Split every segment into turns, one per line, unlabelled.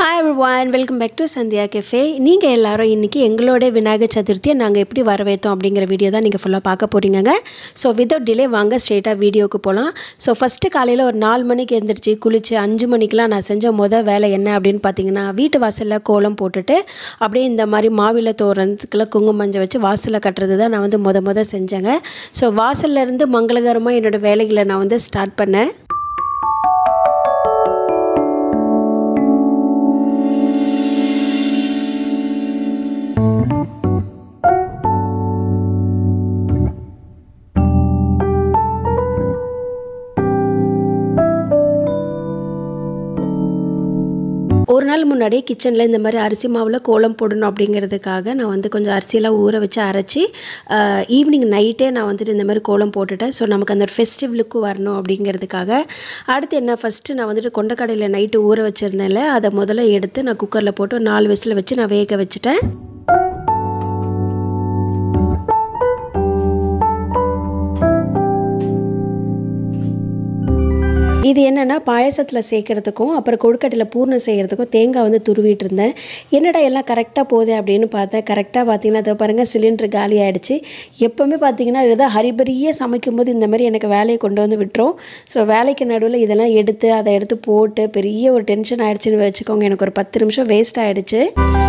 Hi everyone welcome back to Sandhya cafe நீங்கள் எல்லாரும் இன்றைக்கி எங்களோட விநாயகர் சதுர்த்தியை நாங்கள் எப்படி வரவேற்றோம் அப்படிங்கிற வீடியோ தான் நீங்கள் ஃபுல்லாக பார்க்க போகிறீங்க ஸோ வித்தவுட் டிலே வாங்க ஸ்ட்ரெயிட்டாக வீடியோக்கு போகலாம் ஸோ ஃபஸ்ட்டு காலையில் ஒரு நாலு மணிக்கு எழுந்திரிச்சு குளித்து அஞ்சு மணிக்கெலாம் நான் செஞ்ச மொதல் வேலை என்ன அப்படின்னு பார்த்தீங்கன்னா வீட்டு வாசலில் கோலம் போட்டுட்டு அப்படியே இந்த மாதிரி மாவில தோரணத்துக்குள்ள குங்குமம் மஞ்சள் வச்சு வாசலில் கட்டுறது தான் நான் வந்து மொத மொதல் செஞ்சேங்க ஸோ வாசல்ல இருந்து மங்களகரமாக என்னோடய வேலைகளை நான் வந்து ஸ்டார்ட் பண்ணேன் ஒரு நாள் முன்னாடியே கிச்சனில் இந்த மாதிரி அரிசி மாவில் கோலம் போடணும் அப்படிங்கிறதுக்காக நான் வந்து கொஞ்சம் அரிசியெல்லாம் ஊற வச்சு அரைச்சி ஈவினிங் நைட்டே நான் வந்துட்டு இந்த மாதிரி கோலம் போட்டுட்டேன் ஸோ நமக்கு அந்த ஒரு ஃபெஸ்டிவ் லுக்கு வரணும் அப்படிங்கிறதுக்காக அடுத்து என்ன ஃபஸ்ட்டு நான் வந்துட்டு கொண்டக்கடையில் நைட்டு ஊற வச்சுருந்தேன்ல அதை முதல்ல எடுத்து நான் குக்கரில் போட்டு ஒரு நாலு விசில் வச்சு நான் வேக வச்சுட்டேன் இது என்னென்னா பாயசத்தில் சேர்க்குறதுக்கும் அப்புறம் கொழுக்கட்டையில் பூர்ணம் செய்கிறதுக்கும் தேங்காய் வந்து துருவிட்டு இருந்தேன் என்னடா எல்லாம் கரெக்டாக போகுது அப்படின்னு பார்த்தேன் கரெக்டாக பார்த்தீங்கன்னா அதை பாருங்கள் சிலிண்டர் காலி ஆகிடுச்சு எப்போவுமே பார்த்தீங்கன்னா ஏதோ ஹரிபரியே சமைக்கும் போது இந்த மாதிரி எனக்கு வேலையை கொண்டு வந்து விட்டுரும் ஸோ வேலைக்கு நடுவில் இதெல்லாம் எடுத்து அதை எடுத்து போட்டு பெரிய ஒரு டென்ஷன் ஆகிடுச்சின்னு வச்சுக்கோங்க எனக்கு ஒரு பத்து நிமிஷம் வேஸ்ட் ஆகிடுச்சு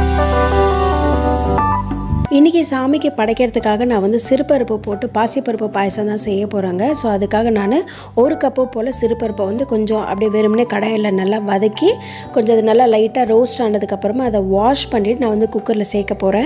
இன்றைக்கி சாமிக்கு படைக்கிறதுக்காக நான் வந்து சிறுபருப்பு போட்டு பாசிப்பருப்பு பாயசம் தான் செய்ய போகிறாங்க ஸோ அதுக்காக நான் ஒரு கப்பு போல் சிறுபருப்பை வந்து கொஞ்சம் அப்படியே வெறுமனே கடாயில் நல்லா வதக்கி கொஞ்சம் அது நல்லா லைட்டாக ரோஸ்ட் ஆனதுக்கப்புறமா அதை வாஷ் பண்ணிவிட்டு நான் வந்து குக்கரில் சேர்க்க போகிறேன்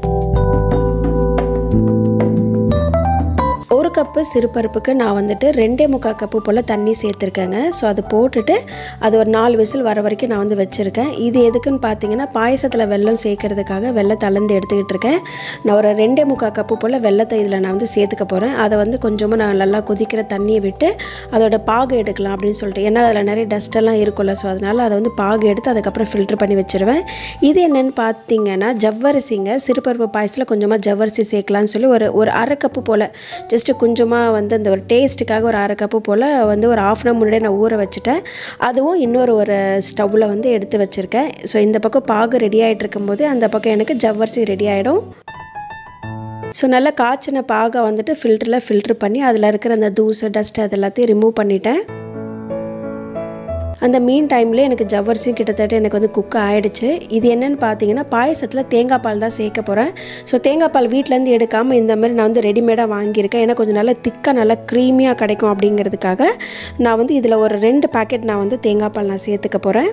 ஒரு கப்பு சிறுபருப்புக்கு நான் வந்துட்டு ரெண்டே முக்கால் கப்பு போல் தண்ணி சேர்த்துருக்கேங்க ஸோ அது போட்டுட்டு அது ஒரு நாலு விசில் வர வரைக்கும் நான் வந்து வச்சுருக்கேன் இது எதுக்குன்னு பார்த்தீங்கன்னா பாயசத்தில் வெல்லம் சேர்க்கறதுக்காக வெள்ளத்தை அளந்து எடுத்துக்கிட்டு இருக்கேன் நான் ஒரு ரெண்டே முக்கால் கப்பு போல் வெள்ளத்தை இதில் நான் வந்து சேர்த்துக்க போகிறேன் அதை வந்து கொஞ்சமாக நான் நல்லா கொதிக்கிற தண்ணியை விட்டு அதோட பாகு எடுக்கலாம் அப்படின்னு சொல்லிட்டு ஏன்னா அதில் நிறைய டஸ்ட்டெல்லாம் இருக்கும்ல ஸோ அதனால் அதை வந்து பாகு எடுத்து அதுக்கப்புறம் ஃபில்ட்ரு பண்ணி வச்சுருவேன் இது என்னென்னு பார்த்தீங்கன்னா ஜவ்வரிசிங்க சிறுபருப்பு பாயசத்தில் கொஞ்சமாக ஜவ்வரிசி சேர்க்கலான்னு சொல்லி ஒரு ஒரு அரை கப்பு போல் ஜஸ்ட்டு கொஞ்சமாக வந்து அந்த ஒரு டேஸ்ட்டுக்காக ஒரு அரை கப்பு போல் வந்து ஒரு ஆஃப் அன் ஹவர் முன்னாடியே நான் ஊற வச்சுட்டேன் அதுவும் இன்னொரு ஒரு ஸ்டவ்வில் வந்து எடுத்து வச்சுருக்கேன் ஸோ இந்த பக்கம் பாகு ரெடி ஆகிட்டு இருக்கும்போது அந்த பக்கம் எனக்கு ஜவ்வரிசி ரெடி ஆகிடும் ஸோ நல்லா காய்ச்சின பாகை வந்துட்டு ஃபில்டரில் ஃபில்ட்ரு பண்ணி அதில் இருக்கிற அந்த தூசு டஸ்ட் அது எல்லாத்தையும் ரிமூவ் பண்ணிட்டேன் அந்த மீன் டைமில் எனக்கு ஜவ்வரிசி கிட்டத்தட்ட எனக்கு வந்து குக் ஆகிடுச்சு இது என்னென்னு பார்த்தீங்கன்னா பாயசத்தில் தேங்காய் பால் தான் சேர்க்க போகிறேன் ஸோ தேங்காய் பால் வீட்டிலேருந்து எடுக்காமல் இந்த மாதிரி நான் வந்து ரெடிமேடாக வாங்கியிருக்கேன் ஏன்னா கொஞ்சம் நல்லா திக்காக நல்லா க்ரீமியாக கிடைக்கும் அப்படிங்கிறதுக்காக நான் வந்து இதில் ஒரு ரெண்டு பேக்கெட் நான் வந்து தேங்காய் பால் நான் சேர்த்துக்க போகிறேன்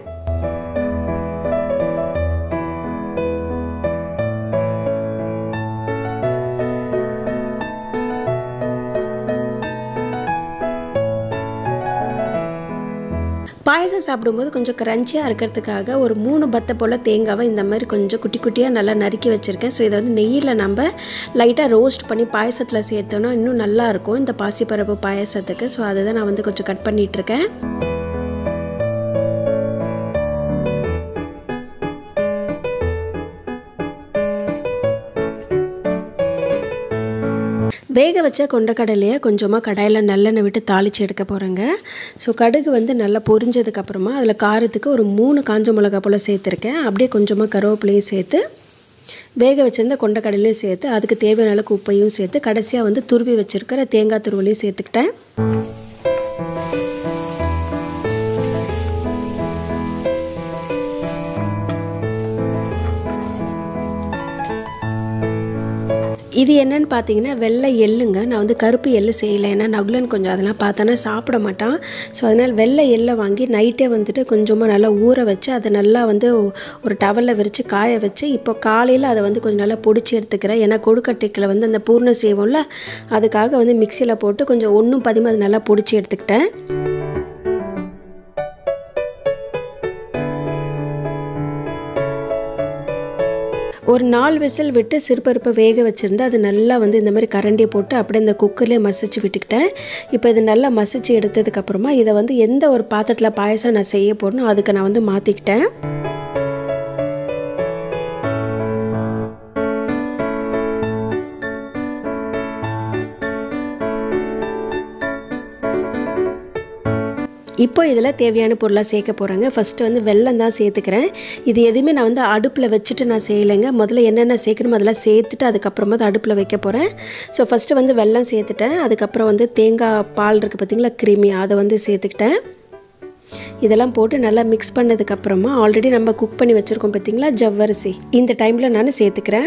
பாயசம் சாப்பிடும்போது கொஞ்சம் க்ரன்ச்சியாக இருக்கிறதுக்காக ஒரு மூணு பத்தை போல் தேங்காவை இந்த மாதிரி கொஞ்சம் குட்டி குட்டியாக நல்லா நறுக்கி வச்சுருக்கேன் ஸோ இதை வந்து நெய்யில் நம்ம லைட்டாக ரோஸ்ட் பண்ணி பாயசத்தில் சேர்த்தோன்னா இன்னும் நல்லாயிருக்கும் இந்த பாசிப்பருப்பு பாயசத்துக்கு ஸோ அதை தான் நான் வந்து கொஞ்சம் கட் பண்ணிகிட்ருக்கேன் வேக வச்ச கொண்டக்கடலையை கொஞ்சமாக கடாயில் நல்லெண்ணெய் விட்டு தாளித்து எடுக்க போகிறேங்க ஸோ கடுகு வந்து நல்லா பொரிஞ்சதுக்கப்புறமா அதில் காரத்துக்கு ஒரு மூணு காஞ்ச மிளகா போல் சேர்த்துருக்கேன் அப்படியே கொஞ்சமாக கருவேப்பிலையும் சேர்த்து வேக வச்சுருந்த கொண்டக்கடலையும் சேர்த்து அதுக்கு தேவையான அளவுக்கு உப்பையும் சேர்த்து கடைசியாக வந்து துருவி வச்சுருக்கிற தேங்காய் துருவலையும் சேர்த்துக்கிட்டேன் இது என்னன்னு பார்த்தீங்கன்னா வெள்ளை எள்ளுங்க நான் வந்து கருப்பு எள்ளு செய்யலை ஏன்னா நகுலன் கொஞ்சம் அதெல்லாம் பார்த்தோன்னா சாப்பிட மாட்டான் ஸோ அதனால் வெள்ளை எள்ளை வாங்கி நைட்டே வந்துட்டு கொஞ்சமாக நல்லா ஊற வச்சு அதை நல்லா வந்து ஒரு டவலில் விரித்து காய வச்சு இப்போ காலையில் அதை வந்து கொஞ்சம் நல்லா பொடிச்சு எடுத்துக்கிறேன் ஏன்னா கொழுக்கட்டைக்கில் வந்து அந்த பூர்ணம் செய்வோம்ல அதுக்காக வந்து மிக்சியில் போட்டு கொஞ்சம் ஒன்றும் பதிமா அதை நல்லா பொடிச்சு எடுத்துக்கிட்டேன் ஒரு நாலு விசில் விட்டு சிறுபருப்பை வேக வச்சுருந்து அது நல்லா வந்து இந்த மாதிரி கரண்டியை போட்டு அப்படியே இந்த குக்கர்லேயே மசிச்சு விட்டுக்கிட்டேன் இப்போ இது நல்லா மசிச்சு எடுத்ததுக்கப்புறமா இதை வந்து எந்த ஒரு பாத்திரத்தில் பாயசம் நான் செய்ய போடணும் அதுக்கு நான் வந்து மாற்றிக்கிட்டேன் இப்போ இதில் தேவையான பொருளாக சேர்க்க போகிறேங்க ஃபஸ்ட்டு வந்து வெல்லம் தான் சேர்த்துக்கிறேன் இது எதுவுமே நான் வந்து அடுப்பில் வச்சுட்டு நான் செய்யலைங்க முதல்ல என்னென்ன சேர்க்கணுமோ அதெல்லாம் சேர்த்துட்டு அதுக்கப்புறமா தான் அடுப்பில் வைக்க போகிறேன் ஸோ ஃபஸ்ட்டு வந்து வெல்லம் சேர்த்துட்டேன் அதுக்கப்புறம் வந்து தேங்காய் பால் இருக்குது பார்த்தீங்களா கிருமி அதை வந்து சேர்த்துக்கிட்டேன் இதெல்லாம் போட்டு நல்லா மிக்ஸ் பண்ணதுக்கப்புறமா ஆல்ரெடி நம்ம குக் பண்ணி வச்சுருக்கோம் பார்த்தீங்களா ஜவ்வரிசி இந்த டைமில் நான் சேர்த்துக்கிறேன்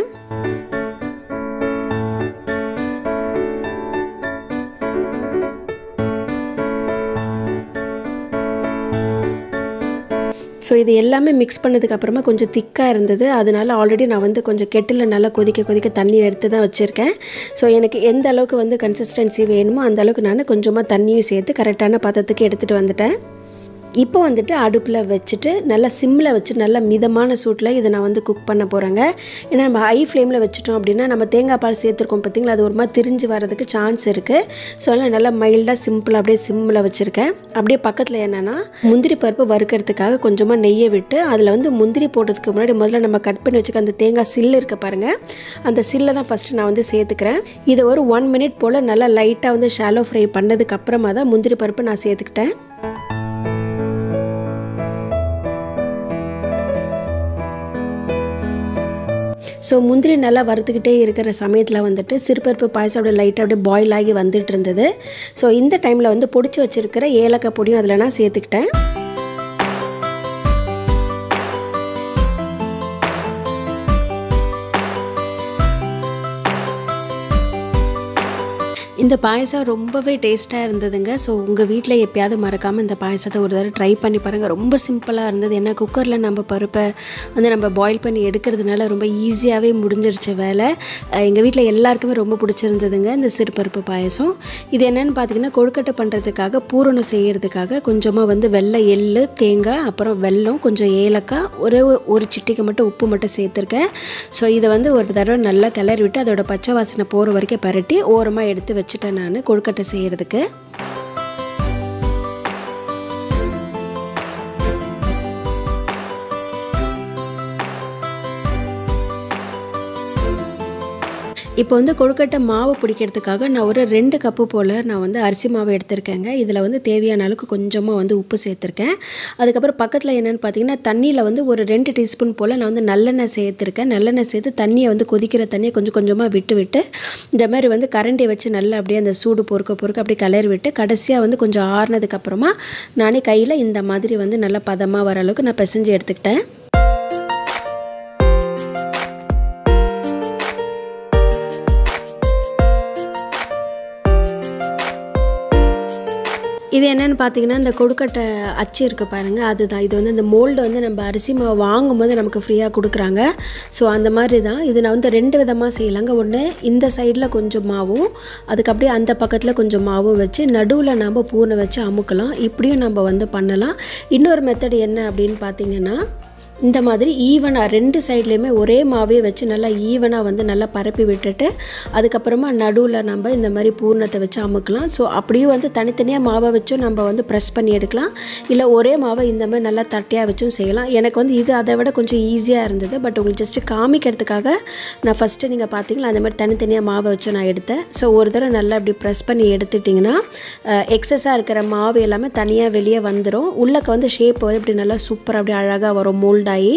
ஸோ இது எல்லாமே மிக்ஸ் பண்ணதுக்கப்புறமா கொஞ்சம் திக்காக இருந்தது அதனால ஆல்ரெடி நான் வந்து கொஞ்சம் கெட்டில் நல்லா கொதிக்க கொதிக்க தண்ணி எடுத்து தான் வச்சுருக்கேன் ஸோ எனக்கு எந்த அளவுக்கு வந்து கன்சிஸ்டன்சி வேணுமோ அந்த அளவுக்கு நான் கொஞ்சமாக தண்ணியும் சேர்த்து கரெக்டான பதத்துக்கு எடுத்துகிட்டு வந்துட்டேன் இப்போ வந்துட்டு அடுப்பில் வச்சுட்டு நல்லா சிம்மில் வச்சு நல்லா மிதமான சூட்டில் இதை நான் வந்து குக் பண்ண போகிறேங்க ஏன்னா நம்ம ஹை ஃப்ளேமில் வச்சுட்டோம் அப்படின்னா நம்ம தேங்காய் பால் சேர்த்துருக்கோம் பார்த்திங்களா அது ஒரு மாதிரி திரிஞ்சு வரதுக்கு சான்ஸ் இருக்குது ஸோ அதனால் நல்லா மைல்டாக சிம்பிளாக அப்படியே சிம்மில் வச்சுருக்கேன் அப்படியே பக்கத்தில் என்னென்னா முந்திரி பருப்பு வறுக்கிறதுக்காக கொஞ்சமாக நெய்யை விட்டு அதில் வந்து முந்திரி போட்டதுக்கு முன்னாடி முதல்ல நம்ம கட் பண்ணி வச்சுக்க அந்த தேங்காய் சில்லு இருக்க பாருங்கள் அந்த சில்லை தான் ஃபஸ்ட்டு நான் வந்து சேர்த்துக்கிறேன் இதை ஒரு ஒன் மினிட் போல் நல்லா லைட்டாக வந்து ஷாலோ ஃப்ரை பண்ணதுக்கு அப்புறமா தான் முந்திரி பருப்பு நான் சேர்த்துக்கிட்டேன் ஸோ முந்திரி நல்லா வறுத்துக்கிட்டே இருக்கிற சமயத்தில் வந்துட்டு சிறுபருப்பு பாயசம் அப்படியே லைட்டாக அப்படியே பாயில் ஆகி வந்துட்டு இருந்தது ஸோ இந்த டைமில் வந்து பொடிச்சு வச்சுருக்கிற ஏலக்காய் பொடியும் அதில் நான் சேர்த்துக்கிட்டேன் இந்த பாயசம் ரொம்பவே டேஸ்ட்டாக இருந்ததுங்க ஸோ உங்கள் வீட்டில் எப்பயாவது மறக்காமல் இந்த பாயசத்தை ஒரு தடவை ட்ரை பண்ணி பாருங்கள் ரொம்ப சிம்பிளாக இருந்தது ஏன்னா குக்கரில் நம்ம பருப்பை வந்து நம்ம பாயில் பண்ணி எடுக்கிறதுனால ரொம்ப ஈஸியாகவே முடிஞ்சிருச்சு வேலை எங்கள் வீட்டில் எல்லாருக்குமே ரொம்ப பிடிச்சிருந்ததுங்க இந்த சிறுபருப்பு பாயசம் இது என்னென்னு பார்த்தீங்கன்னா கொழுக்கட்டை பண்ணுறதுக்காக பூரணம் செய்கிறதுக்காக கொஞ்சமாக வந்து வெள்ளை எள்ளு தேங்காய் அப்புறம் வெல்லம் கொஞ்சம் ஏலக்காய் ஒரே ஒரு சிட்டிக்கு மட்டும் உப்பு மட்டும் சேர்த்துருக்கேன் ஸோ இதை வந்து ஒரு தடவை நல்லா கிளறி விட்டு அதோட பச்சை வாசனை போகிற வரைக்கும் பரட்டி ஓரமாக எடுத்து வச்சு வச்சுட்டேன் நான் கொழுக்கட்டை செய்கிறதுக்கு இப்போ வந்து கொழுக்கட்டை மாவு பிடிக்கிறதுக்காக நான் ஒரு ரெண்டு கப்பு போல் நான் வந்து அரிசி மாவு எடுத்திருக்கேங்க இதில் வந்து தேவையான அளவுக்கு கொஞ்சமாக வந்து உப்பு சேர்த்துருக்கேன் அதுக்கப்புறம் பக்கத்தில் என்னென்னு பார்த்தீங்கன்னா தண்ணியில் வந்து ஒரு ரெண்டு டீஸ்பூன் போல் நான் வந்து நல்லெண்ணெய் சேர்த்துருக்கேன் நல்லெண்ணெய் சேர்த்து தண்ணியை வந்து கொதிக்கிற தண்ணியை கொஞ்சம் கொஞ்சமாக விட்டு விட்டு இந்த மாதிரி வந்து கரண்டியை வச்சு நல்லா அப்படியே அந்த சூடு பொறுக்க பொறுக்க அப்படியே கிளறி விட்டு கடைசியாக வந்து கொஞ்சம் ஆறுனதுக்கப்புறமா நானே கையில் இந்த மாதிரி வந்து நல்லா பதமாக வர அளவுக்கு நான் பிசைஞ்சு எடுத்துக்கிட்டேன் இது என்னென்னு பார்த்தீங்கன்னா இந்த கொழுக்கட்டை அச்சு இருக்குது பாருங்கள் அதுதான் இது வந்து இந்த மோல்டு வந்து நம்ம அரிசி மாவு வாங்கும்போது நமக்கு ஃப்ரீயாக கொடுக்குறாங்க ஸோ அந்த மாதிரி தான் இது நான் வந்து ரெண்டு விதமாக செய்யலாங்க ஒன்று இந்த சைடில் கொஞ்சம் மாவும் அதுக்கு அப்படியே அந்த பக்கத்தில் கொஞ்சம் மாவும் வச்சு நடுவில் நம்ம பூனை வச்சு அமுக்கலாம் இப்படியும் நம்ம வந்து பண்ணலாம் இன்னொரு மெத்தட் என்ன அப்படின்னு பார்த்தீங்கன்னா இந்த மாதிரி ஈவனாக ரெண்டு சைட்லேயுமே ஒரே மாவே வச்சு நல்லா ஈவனாக வந்து நல்லா பரப்பி விட்டுட்டு அதுக்கப்புறமா நடுவில் நம்ம இந்த மாதிரி பூர்ணத்தை வச்சு அமுக்கலாம் ஸோ அப்படியும் வந்து தனித்தனியாக மாவை வச்சும் நம்ம வந்து ப்ரெஸ் பண்ணி எடுக்கலாம் இல்லை ஒரே மாவை இந்த மாதிரி நல்லா தட்டையாக வச்சும் செய்யலாம் எனக்கு வந்து இது அதை விட கொஞ்சம் ஈஸியாக இருந்தது பட் உங்களுக்கு ஜஸ்ட்டு காமிக்கிறதுக்காக நான் ஃபஸ்ட்டு நீங்கள் பார்த்தீங்களா அந்த மாதிரி தனித்தனியாக மாவை வச்சு நான் எடுத்தேன் ஸோ ஒரு தடவை நல்லா அப்படி ப்ரெஸ் பண்ணி எடுத்துட்டிங்கன்னா எக்ஸஸாக இருக்கிற மாவு எல்லாமே தனியாக வெளியே வந்துடும் உள்ளக்க வந்து ஷேப் வந்து இப்படி நல்லா சூப்பராக அப்படி அழகாக வரும் மோல்ட் ஆகி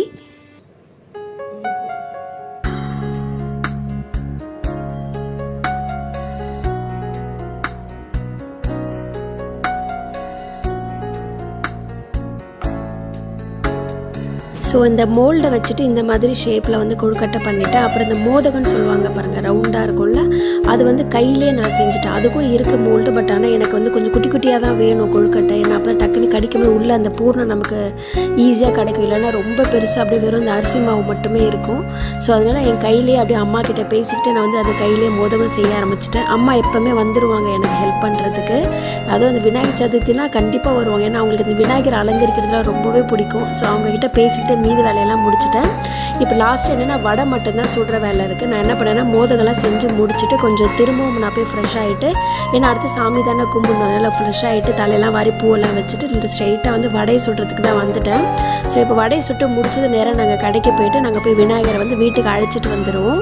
ஸோ இந்த மோல்டை வச்சுட்டு இந்த மாதிரி ஷேப்பில் வந்து கொழுக்கட்டை பண்ணிவிட்டேன் அப்புறம் இந்த மோதகம்னு சொல்லுவாங்க பாருங்கள் ரவுண்டாக இருக்கும்ல அது வந்து கையிலே நான் செஞ்சுட்டேன் அதுக்கும் இருக்குது மோல்டு பட் ஆனால் எனக்கு வந்து கொஞ்சம் குட்டி குட்டியாக தான் வேணும் கொழுக்கட்டை ஏன்னா அப்போ டக்குன்னு கடிக்கும்போது உள்ளே அந்த பூர்ணம் நமக்கு ஈஸியாக கிடைக்கும் இல்லைன்னா ரொம்ப பெருசாக அப்படியே வெறும் இந்த அரிசி மாவு மட்டுமே இருக்கும் ஸோ அதனால் என் கையிலேயே அப்படியே அம்மா கிட்ட பேசிக்கிட்டு நான் வந்து அந்த கையிலேயே மோதகம் செய்ய ஆரம்பிச்சிட்டேன் அம்மா எப்போவுமே வந்துடுவாங்க எனக்கு ஹெல்ப் பண்ணுறதுக்கு அதுவும் அந்த விநாயகர் சதுர்த்தினா கண்டிப்பாக வருவாங்க ஏன்னா அவங்களுக்கு இந்த விநாயகர் அலங்கரிக்கிறதுலாம் ரொம்பவே பிடிக்கும் ஸோ அவங்கக்கிட்ட பேசிக்கிட்டு மீதி வேலையெல்லாம் முடிச்சிட்டேன் இப்போ லாஸ்ட் என்னென்னா வடை மட்டும்தான் சுடுற வேலை இருக்குது நான் என்ன பண்ணேன்னா மோதகெல்லாம் செஞ்சு முடிச்சுட்டு கொஞ்சம் திரும்பவும் நான் போய் ஃப்ரெஷ் ஆகிட்டு ஏன்னா அடுத்து சாமி தானே கும்பிடணும் அதனால் ஃப்ரெஷ் ஆகிட்டு தலையெல்லாம் வாரி பூவெல்லாம் வச்சுட்டு ஸ்ட்ரைட்டாக வந்து வடையை சுடுறதுக்கு தான் வந்துட்டேன் ஸோ இப்போ வடையை சுட்டு முடிச்சது நேரம் நாங்கள் கடைக்கு போயிட்டு நாங்கள் போய் விநாயகரை வந்து வீட்டுக்கு அழைச்சிட்டு வந்துடுவோம்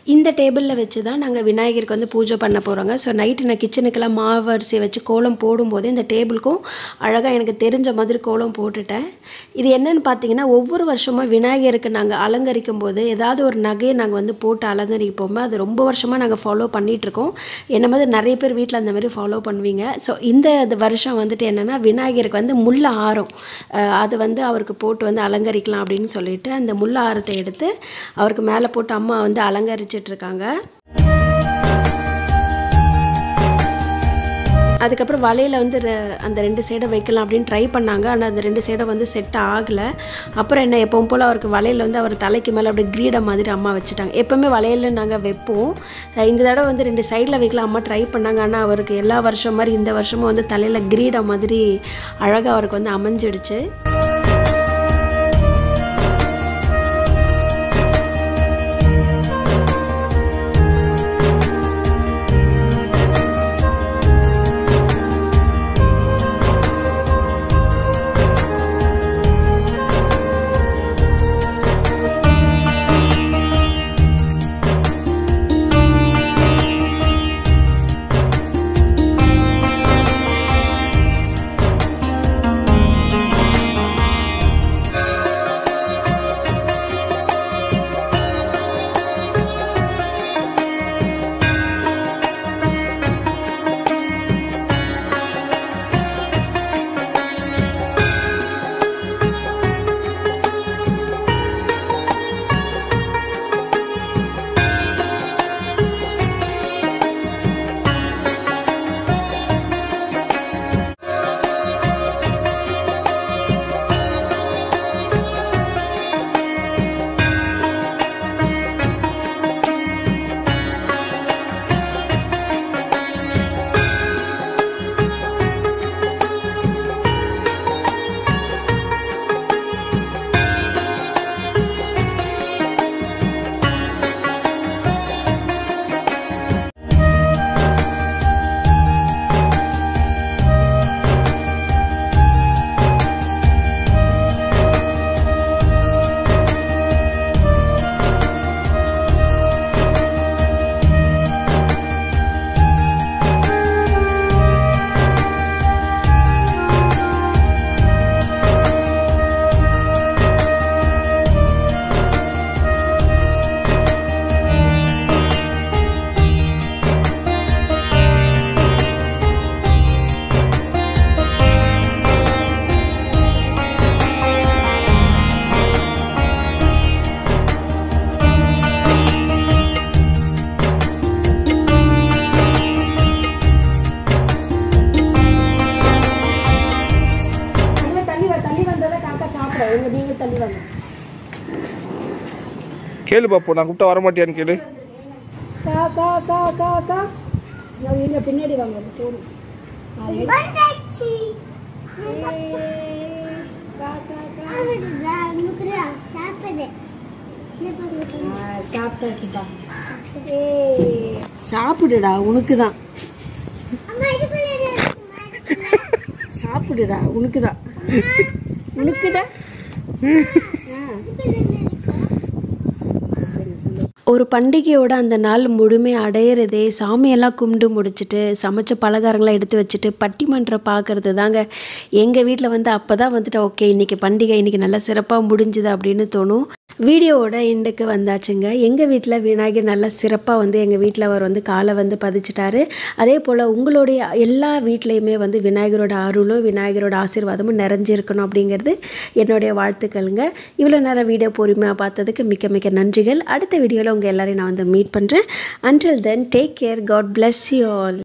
இந்த டேபிளில் வச்சு தான் நாங்கள் விநாயகருக்கு வந்து பூஜை பண்ண போகிறோங்க ஸோ நைட்டு நான் கிச்சனுக்கெல்லாம் மாவு அரிசி வச்சு கோலம் போடும்போது இந்த டேபிளுக்கும் அழகாக எனக்கு தெரிஞ்ச மாதிரி கோலம் போட்டுட்டேன் இது என்னன்னு பார்த்தீங்கன்னா ஒவ்வொரு வருஷமும் விநாயகருக்கு நாங்கள் அலங்கரிக்கும் போது ஏதாவது ஒரு நகையை நாங்கள் வந்து போட்டு அலங்கரிப்போமே அது ரொம்ப வருஷமாக நாங்கள் ஃபாலோ பண்ணிகிட்ருக்கோம் என்ன மாதிரி நிறைய பேர் வீட்டில் அந்த மாதிரி ஃபாலோ பண்ணுவீங்க ஸோ இந்த இது வருஷம் வந்துட்டு என்னென்னா விநாயகருக்கு வந்து முல்லை ஆரம் அஹ் அது வந்து அவருக்கு போட்டு வந்து அலங்கரிக்கலாம் அப்படின்னு சொல்லிட்டு அந்த முல்லை ஆரத்தை எடுத்து அவருக்கு மேலே போட்டு அம்மா வந்து அலங்கரிச்சிட்டு இருக்காங்க அதுக்கப்புறம் வலையில் வந்து ரெ- அந்த ரெண்டு சைடை வைக்கலாம் அப்படின்னு ட்ரை பண்ணாங்க ஆனால் அந்த ரெண்டு சைடை வந்து செட் ஆகலை அப்புறம் என்ன எப்பவும் போல் அவருக்கு வலையில் வந்து அவர் தலைக்கு மேலே அப்படியே கிரீடம் மாதிரி அம்மா வச்சுட்டாங்க எப்போவுமே வலையில் நாங்கள் வைப்போம் அஹ் இந்த தடவை வந்து ரெண்டு சைடில் வைக்கலாம் அம்மா ட்ரை பண்ணாங்க ஆனால் அவருக்கு எல்லா வருஷம் மாதிரி இந்த வருஷமும் வந்து தலையில் கிரீடம் மாதிரி அழகாக அவருக்கு வந்து அமைஞ்சிடுச்சு தள்ளி தள்ளி வந்ததை காக்கா சாப்பிட எங்க நீங்கள் தள்ளி வாங்க
கேளு பாப்போம் நான் கூப்பிட்டா வரமாட்டியான்னு கேளு
கா கா கா கா கா நான் எங்க பின்னாடி வாங்க அது போதும் ஆ, எடு.
வந்தாச்சு
ஏய், கா கா கா
சாப்பிடுதா முக்குறா சாப்பிடு
ஆ, சாப்பிட்டாச்சுப்பா ஏய் சாப்பிடுடா உனக்கு தான்
அம்மா இதுக்குள்ள
சாப்பிடுடா உனக்கு தான் உனக்கு தான் ஒரு பண்டிகையோட அந்த நாள் முழுமை அடையிறதே சாமியெல்லாம் கும்பிட்டு முடிச்சுட்டு சமைச்ச பலகாரங்களாம் எடுத்து வச்சுட்டு பட்டிமன்றம் பார்க்கறது தாங்க எங்கள் வீட்டில் வந்து அப்போ தான் வந்துட்டு ஓகே இன்றைக்கி பண்டிகை இன்றைக்கி நல்லா சிறப்பாக முடிஞ்சுது அப்படின்னு தோணும் வீடியோவோட எண்டுக்கு வந்தாச்சுங்க எங்கள் வீட்டில் விநாயகர் நல்லா சிறப்பாக வந்து எங்கள் வீட்டில் அவர் வந்து காலை வந்து பதிச்சிட்டாரு அதே போல் உங்களுடைய எல்லா வீட்லேயுமே வந்து விநாயகரோட அருளும் விநாயகரோட ஆசீர்வாதமும் நிறைஞ்சிருக்கணும் அப்படிங்கிறது என்னுடைய வாழ்த்துக்கள்ங்க இவ்வளோ நேரம் வீடியோ பொறுமையாக பார்த்ததுக்கு மிக்க மிக்க நன்றிகள் அடுத்த வீடியோவில் உங்கள் எல்லாரையும் நான் வந்து மீட் பண்ணுறேன் until then take care God bless you all